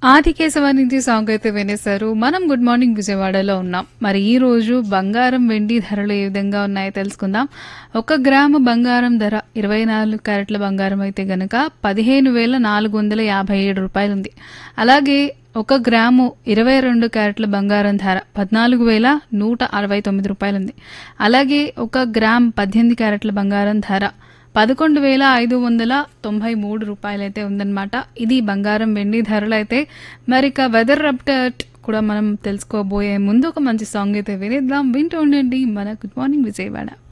ఆదికేశవ నుంచి సాంగ్ అయితే వినేశారు మనం గుడ్ మార్నింగ్ విజయవాడలో ఉన్నాం మరి ఈ రోజు బంగారం వెండి ధరలు ఏ విధంగా ఉన్నాయో తెలుసుకుందాం ఒక గ్రాము బంగారం ధర ఇరవై నాలుగు క్యారెట్ల బంగారం అయితే గనక పదిహేను వేల నాలుగు వందల యాభై ఏడు రూపాయలు ఉంది అలాగే ఒక గ్రాము ఇరవై రెండు క్యారెట్ల బంగారం ధర పద్నాలుగు వేల నూట అరవై తొమ్మిది రూపాయలు ఉంది అలాగే ఒక గ్రామ్ పద్దెనిమిది క్యారెట్ల బంగారం ధర పదకొండు వేల ఐదు వందల తొంభై మూడు రూపాయలు అయితే ఉందన్నమాట ఇది బంగారం వెండి ధరలు అయితే మరి ఇక వెదర్ అప్డేట్ కూడా మనం తెలుసుకోబోయే ముందు ఒక మంచి సాంగ్ అయితే వినేద్దాం వింటూ ఉండండి మన గుడ్ మార్నింగ్ విజయవాడ